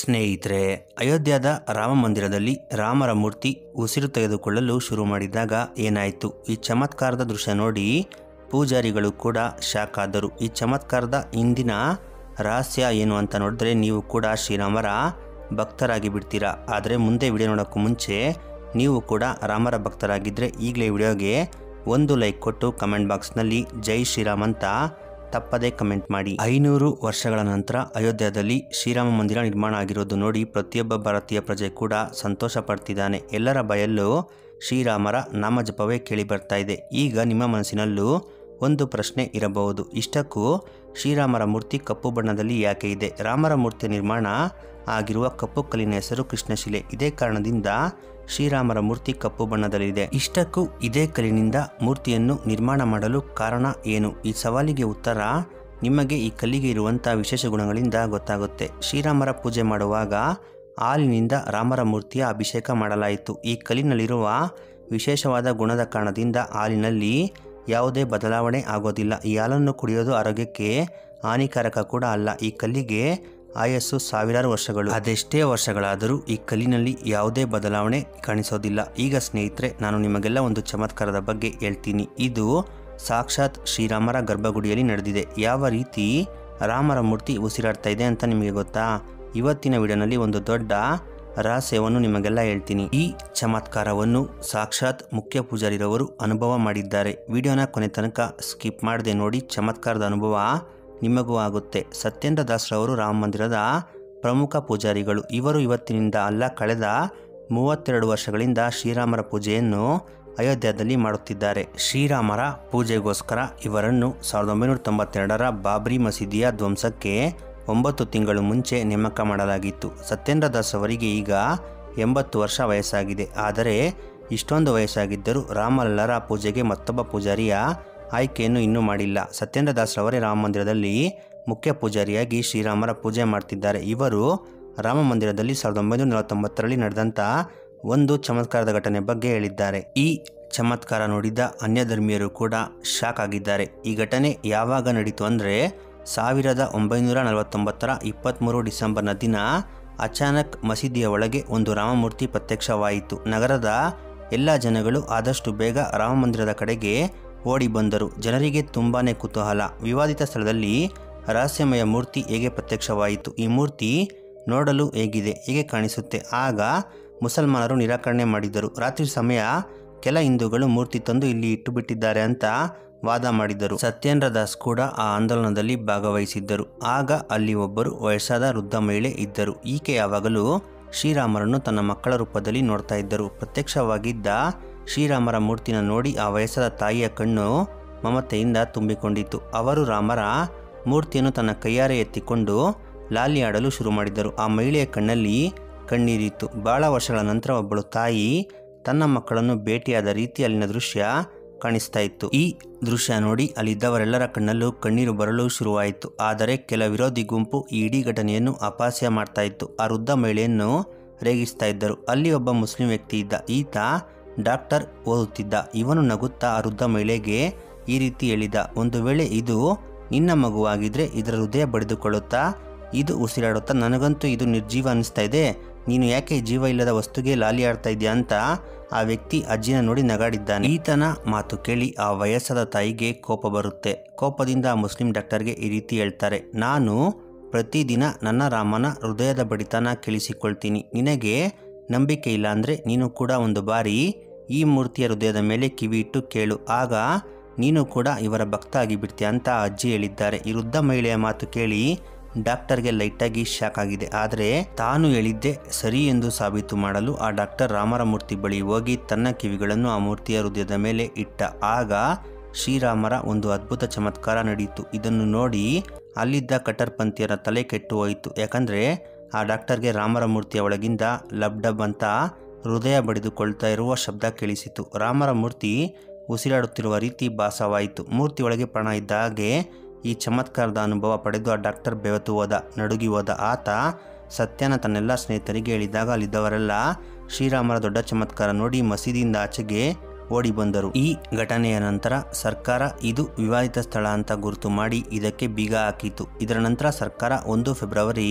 ಸ್ನೇಹಿತರೆ ಅಯೋಧ್ಯದ ರಾಮ ಮಂದಿರದಲ್ಲಿ ರಾಮರ ಮೂರ್ತಿ ಉಸಿರು ತೆಗೆದುಕೊಳ್ಳಲು ಶುರು ಮಾಡಿದಾಗ ಏನಾಯಿತು ಈ ಚಮತ್ಕಾರದ ದೃಶ್ಯ ನೋಡಿ ಪೂಜಾರಿಗಳು ಕೂಡ ಶಾಕ್ ಆದರು ಈ ಚಮತ್ಕಾರದ ಹಿಂದಿನ ರಹಸ್ಯ ಏನು ಅಂತ ನೋಡಿದ್ರೆ ನೀವು ಕೂಡ ಶ್ರೀರಾಮರ ಭಕ್ತರಾಗಿ ಬಿಡ್ತೀರಾ ಆದರೆ ಮುಂದೆ ವಿಡಿಯೋ ನೋಡೋಕ್ಕೂ ಮುಂಚೆ ನೀವು ಕೂಡ ರಾಮರ ಭಕ್ತರಾಗಿದ್ದರೆ ಈಗಲೇ ವಿಡಿಯೋಗೆ ಒಂದು ಲೈಕ್ ಕೊಟ್ಟು ಕಮೆಂಟ್ ಬಾಕ್ಸ್ನಲ್ಲಿ ಜೈ ಶ್ರೀರಾಮ್ ಅಂತ ತಪ್ಪದೇ ಕಮೆಂಟ್ ಮಾಡಿ ಐನೂರು ವರ್ಷಗಳ ನಂತರ ಅಯೋಧ್ಯದಲ್ಲಿ ಶ್ರೀರಾಮ ಮಂದಿರ ನಿರ್ಮಾಣ ಆಗಿರೋದು ನೋಡಿ ಪ್ರತಿಯೊಬ್ಬ ಭಾರತೀಯ ಪ್ರಜೆ ಕೂಡ ಸಂತೋಷ ಪಡ್ತಿದ್ದಾನೆ ಎಲ್ಲರ ಬಾಯಲ್ಲೂ ಶ್ರೀರಾಮರ ನಾಮಜಪವೇ ಕೇಳಿ ಬರ್ತಾ ಇದೆ ಈಗ ನಿಮ್ಮ ಮನಸ್ಸಿನಲ್ಲೂ ಒಂದು ಪ್ರಶ್ನೆ ಇರಬಹುದು ಇಷ್ಟಕ್ಕೂ ಶ್ರೀರಾಮರ ಮೂರ್ತಿ ಕಪ್ಪು ಬಣ್ಣದಲ್ಲಿ ಯಾಕೆ ಇದೆ ರಾಮರ ಮೂರ್ತಿಯ ನಿರ್ಮಾಣ ಆಗಿರುವ ಕಪ್ಪು ಕಲ್ಲಿನ ಹೆಸರು ಕೃಷ್ಣಶಿಲೆ ಇದೇ ಕಾರಣದಿಂದ ಶ್ರೀರಾಮರ ಮೂರ್ತಿ ಕಪ್ಪು ಬಣ್ಣದಲ್ಲಿದೆ ಇಷ್ಟಕ್ಕೂ ಇದೇ ಕಲ್ಲಿನಿಂದ ಮೂರ್ತಿಯನ್ನು ನಿರ್ಮಾಣ ಮಾಡಲು ಕಾರಣ ಏನು ಈ ಸವಾಲಿಗೆ ಉತ್ತರ ನಿಮಗೆ ಈ ಕಲ್ಲಿಗೆ ಇರುವಂಥ ವಿಶೇಷ ಗುಣಗಳಿಂದ ಗೊತ್ತಾಗುತ್ತೆ ಶ್ರೀರಾಮರ ಪೂಜೆ ಮಾಡುವಾಗ ಹಾಲಿನಿಂದ ರಾಮರ ಮೂರ್ತಿಯ ಅಭಿಷೇಕ ಮಾಡಲಾಯಿತು ಈ ಕಲ್ಲಿನಲ್ಲಿರುವ ವಿಶೇಷವಾದ ಗುಣದ ಕಾರಣದಿಂದ ಹಾಲಿನಲ್ಲಿ ಯಾವುದೇ ಬದಲಾವಣೆ ಆಗೋದಿಲ್ಲ ಈ ಹಾಲನ್ನು ಕುಡಿಯೋದು ಆರೋಗ್ಯಕ್ಕೆ ಹಾನಿಕಾರಕ ಕೂಡ ಅಲ್ಲ ಈ ಕಲ್ಲಿಗೆ ಆಯಸ್ಸು ಸಾವಿರಾರು ವರ್ಷಗಳು ಅದೆಷ್ಟೇ ವರ್ಷಗಳಾದರೂ ಈ ಕಲ್ಲಿನಲ್ಲಿ ಯಾವುದೇ ಬದಲಾವಣೆ ಕಾಣಿಸೋದಿಲ್ಲ ಈಗ ಸ್ನೇಹಿತರೆ ನಾನು ನಿಮಗೆಲ್ಲ ಒಂದು ಚಮತ್ಕಾರದ ಬಗ್ಗೆ ಹೇಳ್ತೀನಿ ಇದು ಸಾಕ್ಷಾತ್ ಶ್ರೀರಾಮರ ಗರ್ಭಗುಡಿಯಲ್ಲಿ ನಡೆದಿದೆ ಯಾವ ರೀತಿ ರಾಮರ ಮೂರ್ತಿ ಉಸಿರಾಡ್ತಾ ಇದೆ ಅಂತ ನಿಮಗೆ ಗೊತ್ತಾ ಇವತ್ತಿನ ವಿಡಿಯೋನಲ್ಲಿ ಒಂದು ದೊಡ್ಡ ರಹಸ್ಯವನ್ನು ನಿಮಗೆಲ್ಲ ಹೇಳ್ತೀನಿ ಈ ಚಮತ್ಕಾರವನ್ನು ಸಾಕ್ಷಾತ್ ಮುಖ್ಯ ಪೂಜಾರಿರವರು ಅನುಭವ ಮಾಡಿದ್ದಾರೆ ವಿಡಿಯೋನ ಕೊನೆ ತನಕ ಸ್ಕಿಪ್ ಮಾಡದೆ ನೋಡಿ ಚಮತ್ಕಾರದ ಅನುಭವ ನಿಮಗೂ ಆಗುತ್ತೆ ಸತ್ಯೇಂದ್ರ ದಾಸ್ರವರು ರಾಮ ಮಂದಿರದ ಪ್ರಮುಖ ಪೂಜಾರಿಗಳು ಇವರು ಇವತ್ತಿನಿಂದ ಅಲ್ಲ ಕಳೆದ ಮೂವತ್ತೆರಡು ವರ್ಷಗಳಿಂದ ಶ್ರೀರಾಮರ ಪೂಜೆಯನ್ನು ಅಯೋಧ್ಯದಲ್ಲಿ ಮಾಡುತ್ತಿದ್ದಾರೆ ಶ್ರೀರಾಮರ ಪೂಜೆಗೋಸ್ಕರ ಇವರನ್ನು ಸಾವಿರದ ಒಂಬೈನೂರ ತೊಂಬತ್ತೆರಡರ ಬಾಬ್ರಿ ಮಸೀದಿಯ ಧ್ವಂಸಕ್ಕೆ ಒಂಬತ್ತು ತಿಂಗಳು ಮುಂಚೆ ನೇಮಕ ಮಾಡಲಾಗಿತ್ತು ಸತ್ಯೇಂದ್ರ ದಾಸ್ ಅವರಿಗೆ ಈಗ ಎಂಬತ್ತು ವರ್ಷ ವಯಸ್ಸಾಗಿದೆ ಆದರೆ ಇಷ್ಟೊಂದು ವಯಸ್ಸಾಗಿದ್ದರೂ ರಾಮಲಲ್ಲರ ಪೂಜೆಗೆ ಮತ್ತೊಬ್ಬ ಪೂಜಾರಿಯ ಆಯ್ಕೆಯನ್ನು ಇನ್ನೂ ಮಾಡಿಲ್ಲ ಸತ್ಯೇಂದ್ರ ದಾಸ್ರವರೇ ರಾಮ ಮಂದಿರದಲ್ಲಿ ಮುಖ್ಯ ಪೂಜಾರಿಯಾಗಿ ಶ್ರೀರಾಮರ ಪೂಜೆ ಮಾಡ್ತಿದ್ದಾರೆ ಇವರು ರಾಮ ಮಂದಿರದಲ್ಲಿ ಸಾವಿರದ ಒಂಬೈನೂರ ನಲವತ್ತೊಂಬತ್ತರಲ್ಲಿ ನಡೆದಂಥ ಒಂದು ಚಮತ್ಕಾರದ ಘಟನೆ ಬಗ್ಗೆ ಹೇಳಿದ್ದಾರೆ ಈ ಚಮತ್ಕಾರ ನೋಡಿದ ಅನ್ಯ ಧರ್ಮೀಯರು ಕೂಡ ಶಾಕ್ ಆಗಿದ್ದಾರೆ ಈ ಘಟನೆ ಯಾವಾಗ ನಡೀತು ಅಂದರೆ ಸಾವಿರದ ಒಂಬೈನೂರ ನಲವತ್ತೊಂಬತ್ತರ ಇಪ್ಪತ್ತ್ಮೂರು ಡಿಸೆಂಬರ್ನ ದಿನ ಅಚಾನಕ್ ಮಸೀದಿಯ ಒಳಗೆ ಒಂದು ರಾಮಮೂರ್ತಿ ಪ್ರತ್ಯಕ್ಷವಾಯಿತು ನಗರದ ಎಲ್ಲ ಜನಗಳು ಆದಷ್ಟು ಬೇಗ ರಾಮಮಂದಿರದ ಕಡೆಗೆ ಓಡಿ ಬಂದರು ಜನರಿಗೆ ತುಂಬಾನೇ ಕುತೂಹಲ ವಿವಾದಿತ ಸ್ಥಳದಲ್ಲಿ ರಹಸ್ಯಮಯ ಮೂರ್ತಿ ಹೇಗೆ ಪ್ರತ್ಯಕ್ಷವಾಯಿತು ಈ ಮೂರ್ತಿ ನೋಡಲು ಹೇಗಿದೆ ಹೇಗೆ ಕಾಣಿಸುತ್ತೆ ಆಗ ಮುಸಲ್ಮಾನರು ನಿರಾಕರಣೆ ಮಾಡಿದರು ರಾತ್ರಿ ಸಮಯ ಕೆಲ ಹಿಂದೂಗಳು ಮೂರ್ತಿ ತಂದು ಇಲ್ಲಿ ಇಟ್ಟು ಬಿಟ್ಟಿದ್ದಾರೆ ಅಂತ ವಾದ ಮಾಡಿದರು ಸತ್ಯೇಂದ್ರ ದಾಸ್ ಕೂಡ ಆ ಆಂದೋಲನದಲ್ಲಿ ಭಾಗವಹಿಸಿದ್ದರು ಆಗ ಅಲ್ಲಿ ಒಬ್ಬರು ವಯಸ್ಸಾದ ವೃದ್ಧ ಮಹಿಳೆ ಇದ್ದರು ಈಕೆ ಯಾವಾಗಲೂ ಶ್ರೀರಾಮರನ್ನು ತನ್ನ ಮಕ್ಕಳ ರೂಪದಲ್ಲಿ ನೋಡ್ತಾ ಇದ್ದರು ಪ್ರತ್ಯಕ್ಷವಾಗಿದ್ದ ಶ್ರೀರಾಮರ ಮೂರ್ತಿನ ನೋಡಿ ಆ ವಯಸ್ಸಾದ ತಾಯಿಯ ಕಣ್ಣು ಮಮತೆಯಿಂದ ತುಂಬಿಕೊಂಡಿತು ಅವರು ರಾಮರ ಮೂರ್ತಿಯನ್ನು ತನ್ನ ಕೈಯಾರೆ ಎತ್ತಿಕೊಂಡು ಲಾಲಿ ಆಡಲು ಶುರು ಮಾಡಿದರು ಆ ಮಹಿಳೆಯ ಕಣ್ಣಲ್ಲಿ ಕಣ್ಣೀರಿತ್ತು ಬಹಳ ವರ್ಷಗಳ ನಂತರ ಒಬ್ಬಳು ತಾಯಿ ತನ್ನ ಮಕ್ಕಳನ್ನು ಭೇಟಿಯಾದ ರೀತಿ ಅಲ್ಲಿನ ದೃಶ್ಯ ಕಾಣಿಸ್ತಾ ಇತ್ತು ಈ ದೃಶ್ಯ ನೋಡಿ ಅಲ್ಲಿದ್ದವರೆಲ್ಲರ ಕಣ್ಣಲ್ಲೂ ಕಣ್ಣೀರು ಬರಲು ಶುರುವಾಯಿತು ಆದರೆ ಕೆಲ ವಿರೋಧಿ ಗುಂಪು ಈ ಇಡೀ ಘಟನೆಯನ್ನು ಅಪಹಾಸ್ಯ ಮಾಡ್ತಾ ಇತ್ತು ಆ ವೃದ್ಧ ಮಹಿಳೆಯನ್ನು ರೇಗಿಸ್ತಾ ಇದ್ದರು ಅಲ್ಲಿ ಒಬ್ಬ ಮುಸ್ಲಿಂ ವ್ಯಕ್ತಿ ಇದ್ದ ಈತ ಡಾಕ್ಟರ್ ಓದುತ್ತಿದ್ದ ಇವನು ನಗುತ್ತಾ ಆ ವೃದ್ಧ ಮಹಿಳೆಗೆ ಈ ರೀತಿ ಹೇಳಿದ ಒಂದು ವೇಳೆ ಇದು ನಿನ್ನ ಮಗುವಾಗಿದ್ರೆ ಇದರ ಹೃದಯ ಬಡಿದುಕೊಳ್ಳುತ್ತಾ ಇದು ಉಸಿರಾಡುತ್ತಾ ನನಗಂತೂ ಇದು ನಿರ್ಜೀವ ಅನಿಸ್ತಾ ಇದೆ ನೀನು ಯಾಕೆ ಜೀವ ಇಲ್ಲದ ವಸ್ತುಗೆ ಲಾಲಿ ಆಡ್ತಾ ಇದೆಯಾ ಅಂತ ಆ ವ್ಯಕ್ತಿ ಅಜ್ಜಿನ ನೋಡಿ ನಗಾಡಿದ್ದಾನೆ ಈತನ ಮಾತು ಕೇಳಿ ಆ ವಯಸ್ಸಾದ ತಾಯಿಗೆ ಕೋಪ ಬರುತ್ತೆ ಕೋಪದಿಂದ ಆ ಮುಸ್ಲಿಂ ಡಾಕ್ಟರ್ಗೆ ಈ ರೀತಿ ಹೇಳ್ತಾರೆ ನಾನು ಪ್ರತಿದಿನ ನನ್ನ ರಾಮನ ಹೃದಯದ ಬಡಿತನ ಕೇಳಿಸಿಕೊಳ್ತೀನಿ ನಿನಗೆ ನಂಬಿಕೆ ಇಲ್ಲ ಅಂದರೆ ನೀನು ಕೂಡ ಒಂದು ಬಾರಿ ಈ ಮೂರ್ತಿಯ ಹೃದಯದ ಮೇಲೆ ಕಿವಿ ಇಟ್ಟು ಕೇಳು ಆಗ ನೀನು ಕೂಡ ಇವರ ಭಕ್ತ ಆಗಿಬಿಡ್ತೀಯ ಅಂತ ಆ ಅಜ್ಜಿ ಹೇಳಿದ್ದಾರೆ ಈ ವೃದ್ಧ ಮಹಿಳೆಯ ಮಾತು ಕೇಳಿ ಡಾಕ್ಟರ್ಗೆ ಲೈಟಾಗಿ ಶಾಕ್ ಆಗಿದೆ ಆದರೆ ತಾನು ಹೇಳಿದ್ದೆ ಸರಿ ಎಂದು ಸಾಬೀತು ಮಾಡಲು ಆ ಡಾಕ್ಟರ್ ರಾಮರ ಮೂರ್ತಿ ಬಳಿ ಹೋಗಿ ತನ್ನ ಕಿವಿಗಳನ್ನು ಆ ಮೂರ್ತಿಯ ಹೃದಯದ ಮೇಲೆ ಇಟ್ಟ ಆಗ ಶ್ರೀರಾಮರ ಒಂದು ಅದ್ಭುತ ಚಮತ್ಕಾರ ನಡೆಯಿತು ಇದನ್ನು ನೋಡಿ ಅಲ್ಲಿದ್ದ ಕಟ್ಟರ್ಪಂಥಿಯರ ತಲೆ ಕೆಟ್ಟು ಹೋಯಿತು ಯಾಕಂದರೆ ಆ ಡಾಕ್ಟರ್ಗೆ ರಾಮರ ಮೂರ್ತಿಯ ಒಳಗಿಂದ ಲಬ್ ಡಬ್ ಅಂತ ಹೃದಯ ಬಡಿದುಕೊಳ್ತಾ ಇರುವ ಶಬ್ದ ಕೇಳಿಸಿತು ರಾಮರ ಮೂರ್ತಿ ಉಸಿರಾಡುತ್ತಿರುವ ರೀತಿ ಭಾಸವಾಯಿತು ಮೂರ್ತಿ ಒಳಗೆ ಪ್ರಾಣ ಇದ್ದ ಹಾಗೆ ಈ ಚಮತ್ಕಾರದ ಅನುಭವ ಪಡೆದು ಆ ಡಾಕ್ಟರ್ ಬೆವತು ಹೋದ ನಡುಗಿ ಹೋದ ಆತ ಸತ್ಯನ ತನ್ನೆಲ್ಲ ಸ್ನೇಹಿತರಿಗೆ ಹೇಳಿದಾಗ ಅಲ್ಲಿದ್ದವರೆಲ್ಲ ಶ್ರೀರಾಮರ ದೊಡ್ಡ ಚಮತ್ಕಾರ ನೋಡಿ ಮಸೀದಿಯಿಂದ ಆಚೆಗೆ ಓಡಿ ಬಂದರು ಈ ಘಟನೆಯ ನಂತರ ಸರ್ಕಾರ ಇದು ವಿವಾದಿತ ಸ್ಥಳ ಅಂತ ಗುರುತು ಮಾಡಿ ಇದಕ್ಕೆ ಬೀಗ ಹಾಕಿತು ಇದರ ನಂತರ ಸರ್ಕಾರ ಒಂದು ಫೆಬ್ರವರಿ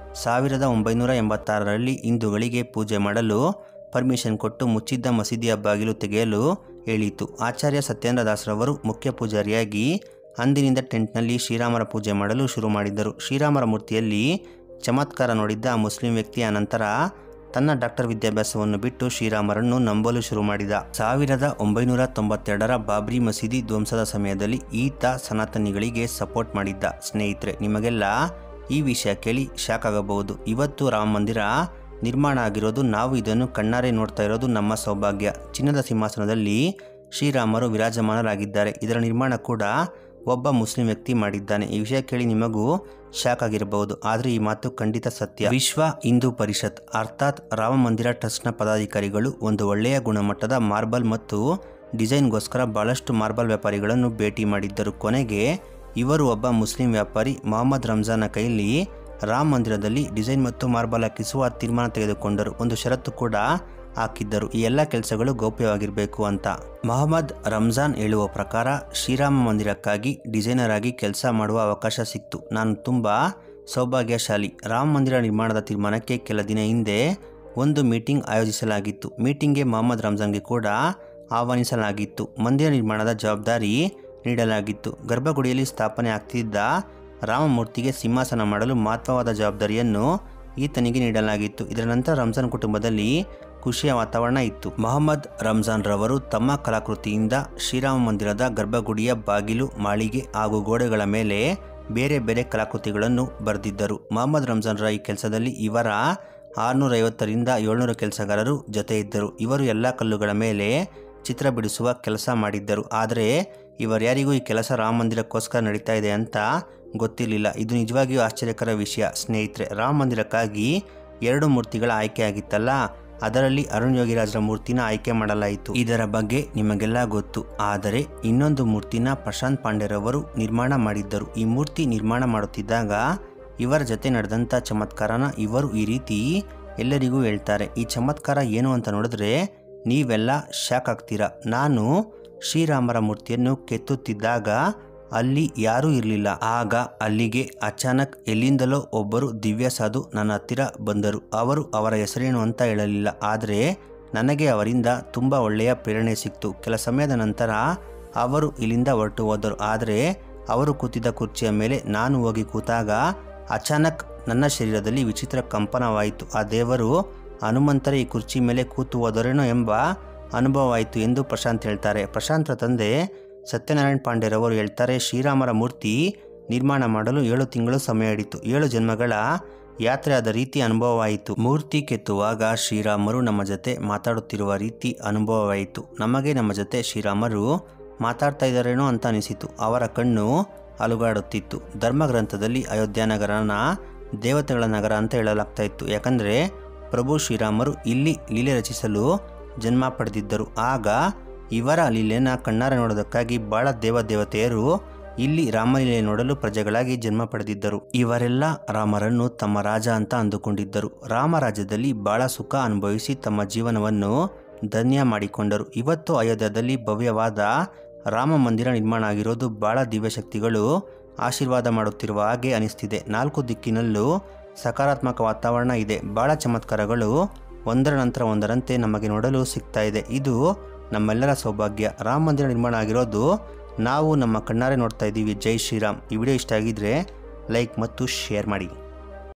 ಸಾವಿರದ ಒಂಬೈನೂರ ಎಂಬತ್ತಾರರಲ್ಲಿ ಹಿಂದೂಗಳಿಗೆ ಪೂಜೆ ಮಾಡಲು ಪರ್ಮಿಷನ್ ಕೊಟ್ಟು ಮುಚ್ಚಿದ್ದ ಮಸೀದಿಯ ಬಾಗಿಲು ತೆಗೆಯಲು ಹೇಳಿತು ಆಚಾರ್ಯ ಸತ್ಯೇಂದ್ರ ದಾಸರವರು ಮುಖ್ಯ ಪೂಜಾರಿಯಾಗಿ ಅಂದಿನಿಂದ ಟೆಂಟ್ನಲ್ಲಿ ಶ್ರೀರಾಮರ ಪೂಜೆ ಮಾಡಲು ಶುರು ಮಾಡಿದ್ದರು ಶ್ರೀರಾಮರ ಮೂರ್ತಿಯಲ್ಲಿ ಚಮತ್ಕಾರ ನೋಡಿದ್ದ ಆ ಮುಸ್ಲಿಂ ವ್ಯಕ್ತಿ ಅನಂತರ ತನ್ನ ಡಾಕ್ಟರ್ ವಿದ್ಯಾಭ್ಯಾಸವನ್ನು ಬಿಟ್ಟು ಶ್ರೀರಾಮರನ್ನು ನಂಬಲು ಶುರು ಮಾಡಿದ ಸಾವಿರದ ಒಂಬೈನೂರ ತೊಂಬತ್ತೆರಡರ ಬಾಬ್ರಿ ಮಸೀದಿ ಧ್ವಂಸದ ಸಮಯದಲ್ಲಿ ಈತ ಸನಾತನಿಗಳಿಗೆ ಸಪೋರ್ಟ್ ಮಾಡಿದ್ದ ಸ್ನೇಹಿತರೆ ನಿಮಗೆಲ್ಲ ಈ ವಿಷಯ ಕೇಳಿ ಶಾಕ್ ಆಗಬಹುದು ಇವತ್ತು ರಾಮ ಮಂದಿರ ನಿರ್ಮಾಣ ಆಗಿರೋದು ನಾವು ಇದನ್ನು ಕಣ್ಣಾರೆ ನೋಡ್ತಾ ಇರೋದು ನಮ್ಮ ಸೌಭಾಗ್ಯ ಚಿನ್ನದ ಸಿಂಹಾಸನದಲ್ಲಿ ಶ್ರೀರಾಮರು ವಿರಾಜಮಾನರಾಗಿದ್ದಾರೆ ಇದರ ನಿರ್ಮಾಣ ಕೂಡ ಒಬ್ಬ ಮುಸ್ಲಿಂ ವ್ಯಕ್ತಿ ಮಾಡಿದ್ದಾನೆ ಈ ವಿಷಯ ಕೇಳಿ ನಿಮಗೂ ಶಾಕ್ ಆಗಿರಬಹುದು ಆದರೆ ಈ ಮಾತು ಖಂಡಿತ ಸತ್ಯ ವಿಶ್ವ ಹಿಂದೂ ಪರಿಷತ್ ಅರ್ಥಾತ್ ರಾಮ ಮಂದಿರ ಟ್ರಸ್ಟ್ನ ಪದಾಧಿಕಾರಿಗಳು ಒಂದು ಒಳ್ಳೆಯ ಗುಣಮಟ್ಟದ ಮಾರ್ಬಲ್ ಮತ್ತು ಡಿಸೈನ್ಗೋಸ್ಕರ ಬಹಳಷ್ಟು ಮಾರ್ಬಲ್ ವ್ಯಾಪಾರಿಗಳನ್ನು ಭೇಟಿ ಮಾಡಿದ್ದರು ಕೊನೆಗೆ ಇವರು ಒಬ್ಬ ಮುಸ್ಲಿಂ ವ್ಯಾಪಾರಿ ಮೊಹಮ್ಮದ್ ರಂಜಾನ್ನ ಕೈಯಲ್ಲಿ ರಾಮ ಮಂದಿರದಲ್ಲಿ ಡಿಸೈನ್ ಮತ್ತು ಮಾರ್ಬಲ್ ಹಾಕಿಸುವ ತೀರ್ಮಾನ ತೆಗೆದುಕೊಂಡರು ಒಂದು ಷರತ್ತು ಕೂಡ ಹಾಕಿದ್ದರು ಈ ಎಲ್ಲ ಕೆಲಸಗಳು ಗೌಪ್ಯವಾಗಿರಬೇಕು ಅಂತ ಮೊಹಮ್ಮದ್ ರಂಜಾನ್ ಹೇಳುವ ಪ್ರಕಾರ ಶ್ರೀರಾಮ ಮಂದಿರಕ್ಕಾಗಿ ಡಿಸೈನರ್ ಆಗಿ ಕೆಲಸ ಮಾಡುವ ಅವಕಾಶ ಸಿಕ್ತು ನಾನು ತುಂಬ ಸೌಭಾಗ್ಯಶಾಲಿ ರಾಮ ಮಂದಿರ ನಿರ್ಮಾಣದ ತೀರ್ಮಾನಕ್ಕೆ ಕೆಲ ದಿನ ಹಿಂದೆ ಒಂದು ಮೀಟಿಂಗ್ ಆಯೋಜಿಸಲಾಗಿತ್ತು ಮೀಟಿಂಗ್ಗೆ ಮೊಹಮ್ಮದ್ ರಂಜಾನ್ಗೆ ಕೂಡ ಆಹ್ವಾನಿಸಲಾಗಿತ್ತು ಮಂದಿರ ನಿರ್ಮಾಣದ ಜವಾಬ್ದಾರಿ ನೀಡಲಾಗಿತ್ತು ಗರ್ಭಗುಡಿಯಲ್ಲಿ ಸ್ಥಾಪನೆ ಆಗ್ತಿದ್ದ ರಾಮಮೂರ್ತಿಗೆ ಸಿಂಹಾಸನ ಮಾಡಲು ಮಹತ್ವವಾದ ಜವಾಬ್ದಾರಿಯನ್ನು ಈತನಿಗೆ ನೀಡಲಾಗಿತ್ತು ಇದರ ನಂತರ ರಂಜಾನ್ ಕುಟುಂಬದಲ್ಲಿ ಖುಷಿಯ ವಾತಾವರಣ ಇತ್ತು ಮೊಹಮ್ಮದ್ ರಂಜಾನ್ ರವರು ತಮ್ಮ ಕಲಾಕೃತಿಯಿಂದ ಶ್ರೀರಾಮ ಮಂದಿರದ ಗರ್ಭಗುಡಿಯ ಬಾಗಿಲು ಮಾಳಿಗೆ ಹಾಗೂ ಗೋಡೆಗಳ ಮೇಲೆ ಬೇರೆ ಬೇರೆ ಕಲಾಕೃತಿಗಳನ್ನು ಬರೆದಿದ್ದರು ಮೊಹಮ್ಮದ್ ರಂಜಾನ್ ರ ಈ ಕೆಲಸದಲ್ಲಿ ಇವರ ಆರುನೂರೈವತ್ತರಿಂದ ಏಳ್ನೂರು ಕೆಲಸಗಾರರು ಜೊತೆ ಇದ್ದರು ಇವರು ಎಲ್ಲ ಕಲ್ಲುಗಳ ಮೇಲೆ ಚಿತ್ರ ಬಿಡಿಸುವ ಕೆಲಸ ಮಾಡಿದ್ದರು ಆದರೆ ಇವರ್ಯಾರಿಗೂ ಈ ಕೆಲಸ ರಾಮ ಮಂದಿರಕ್ಕೋಸ್ಕರ ನಡೀತಾ ಇದೆ ಅಂತ ಗೊತ್ತಿರಲಿಲ್ಲ ಇದು ನಿಜವಾಗಿಯೂ ಆಶ್ಚರ್ಯಕರ ವಿಷಯ ಸ್ನೇಹಿತರೆ ರಾಮ ಮಂದಿರಕ್ಕಾಗಿ ಎರಡು ಮೂರ್ತಿಗಳ ಆಯ್ಕೆ ಆಗಿತ್ತಲ್ಲ ಅದರಲ್ಲಿ ಅರುಣ್ ಯೋಗಿರಾಜ್ರ ಮೂರ್ತಿನ ಆಯ್ಕೆ ಮಾಡಲಾಯಿತು ಇದರ ಬಗ್ಗೆ ನಿಮಗೆಲ್ಲ ಗೊತ್ತು ಆದರೆ ಇನ್ನೊಂದು ಮೂರ್ತಿನ ಪ್ರಶಾಂತ್ ಪಾಂಡೆರವರು ನಿರ್ಮಾಣ ಮಾಡಿದ್ದರು ಈ ಮೂರ್ತಿ ನಿರ್ಮಾಣ ಮಾಡುತ್ತಿದ್ದಾಗ ಇವರ ಜೊತೆ ನಡೆದಂಥ ಚಮತ್ಕಾರನ ಇವರು ಈ ರೀತಿ ಎಲ್ಲರಿಗೂ ಹೇಳ್ತಾರೆ ಈ ಚಮತ್ಕಾರ ಏನು ಅಂತ ನೋಡಿದ್ರೆ ನೀವೆಲ್ಲ ಶಾಕ್ ಆಗ್ತೀರಾ ನಾನು ಶ್ರೀರಾಮರ ಮೂರ್ತಿಯನ್ನು ಕೆತ್ತುತ್ತಿದ್ದಾಗ ಅಲ್ಲಿ ಯಾರೂ ಇರಲಿಲ್ಲ ಆಗ ಅಲ್ಲಿಗೆ ಅಚಾನಕ್ ಎಲ್ಲಿಂದಲೋ ಒಬ್ಬರು ದಿವ್ಯ ಸಾಧು ನನ್ನ ಹತ್ತಿರ ಬಂದರು ಅವರು ಅವರ ಹೆಸರೇನು ಅಂತ ಹೇಳಲಿಲ್ಲ ಆದರೆ ನನಗೆ ಅವರಿಂದ ತುಂಬ ಒಳ್ಳೆಯ ಪ್ರೇರಣೆ ಸಿಕ್ತು ಕೆಲ ಸಮಯದ ನಂತರ ಅವರು ಇಲ್ಲಿಂದ ಹೊರಟು ಹೋದರು ಆದರೆ ಅವರು ಕೂತಿದ್ದ ಕುರ್ಚಿಯ ಮೇಲೆ ನಾನು ಹೋಗಿ ಕೂತಾಗ ಅಚಾನಕ್ ನನ್ನ ಶರೀರದಲ್ಲಿ ವಿಚಿತ್ರ ಕಂಪನವಾಯಿತು ಆ ದೇವರು ಹನುಮಂತರ ಈ ಕುರ್ಚಿ ಮೇಲೆ ಕೂತು ಹೋದರೇನೋ ಎಂಬ ಅನುಭವವಾಯಿತು ಎಂದು ಪ್ರಶಾಂತ್ ಹೇಳ್ತಾರೆ ಪ್ರಶಾಂತ್ರ ತಂದೆ ಸತ್ಯನಾರಾಯಣ ಪಾಂಡೆರವರು ಹೇಳ್ತಾರೆ ಶ್ರೀರಾಮರ ಮೂರ್ತಿ ನಿರ್ಮಾಣ ಮಾಡಲು ಏಳು ತಿಂಗಳು ಸಮಯ ಹಿಡಿತು ಏಳು ಜನ್ಮಗಳ ಯಾತ್ರೆ ಆದ ರೀತಿ ಅನುಭವವಾಯಿತು ಮೂರ್ತಿ ಕೆತ್ತುವಾಗ ಶ್ರೀರಾಮರು ನಮ್ಮ ಜೊತೆ ಮಾತಾಡುತ್ತಿರುವ ರೀತಿ ಅನುಭವವಾಯಿತು ನಮಗೆ ನಮ್ಮ ಜೊತೆ ಶ್ರೀರಾಮರು ಮಾತಾಡ್ತಾ ಇದ್ದಾರೇನೋ ಅಂತ ಅನಿಸಿತು ಅವರ ಕಣ್ಣು ಅಲುಗಾಡುತ್ತಿತ್ತು ಧರ್ಮಗ್ರಂಥದಲ್ಲಿ ಅಯೋಧ್ಯ ನಗರನ ದೇವತೆಗಳ ನಗರ ಅಂತ ಹೇಳಲಾಗ್ತಾ ಇತ್ತು ಯಾಕಂದರೆ ಪ್ರಭು ಶ್ರೀರಾಮರು ಇಲ್ಲಿ ಲೀಲೆ ರಚಿಸಲು ಜನ್ಮ ಪಡೆದಿದ್ದರು ಆಗ ಇವರ ಲೀಲೆನ ಕಣ್ಣಾರೆ ನೋಡೋದಕ್ಕಾಗಿ ಬಹಳ ದೇವದೇವತೆಯರು ಇಲ್ಲಿ ರಾಮಲೀಲೆ ನೋಡಲು ಪ್ರಜೆಗಳಾಗಿ ಜನ್ಮ ಪಡೆದಿದ್ದರು ಇವರೆಲ್ಲ ರಾಮರನ್ನು ತಮ್ಮ ರಾಜ ಅಂತ ಅಂದುಕೊಂಡಿದ್ದರು ರಾಮರಾಜ್ಯದಲ್ಲಿ ಬಹಳ ಸುಖ ಅನುಭವಿಸಿ ತಮ್ಮ ಜೀವನವನ್ನು ಧನ್ಯ ಮಾಡಿಕೊಂಡರು ಇವತ್ತು ಅಯೋಧ್ಯದಲ್ಲಿ ಭವ್ಯವಾದ ರಾಮ ಮಂದಿರ ನಿರ್ಮಾಣ ಆಗಿರೋದು ಬಹಳ ದಿವ್ಯಶಕ್ತಿಗಳು ಆಶೀರ್ವಾದ ಮಾಡುತ್ತಿರುವ ಹಾಗೆ ಅನಿಸ್ತಿದೆ ನಾಲ್ಕು ದಿಕ್ಕಿನಲ್ಲೂ ಸಕಾರಾತ್ಮಕ ವಾತಾವರಣ ಇದೆ ಬಹಳ ಚಮತ್ಕಾರಗಳು ಒಂದರ ನಂತರ ಒಂದರಂತೆ ನಮಗೆ ನೋಡಲು ಸಿಗ್ತಾ ಇದೆ ಇದು ನಮ್ಮೆಲ್ಲರ ಸೌಭಾಗ್ಯ ರಾಮ ಮಂದಿರ ನಿರ್ಮಾಣ ಆಗಿರೋದು ನಾವು ನಮ್ಮ ಕಣ್ಣಾರೆ ನೋಡ್ತಾ ಇದ್ದೀವಿ ಜೈ ಶ್ರೀರಾಮ್ ಈ ವಿಡಿಯೋ ಇಷ್ಟ ಆಗಿದ್ರೆ ಲೈಕ್ ಮತ್ತು ಶೇರ್ ಮಾಡಿ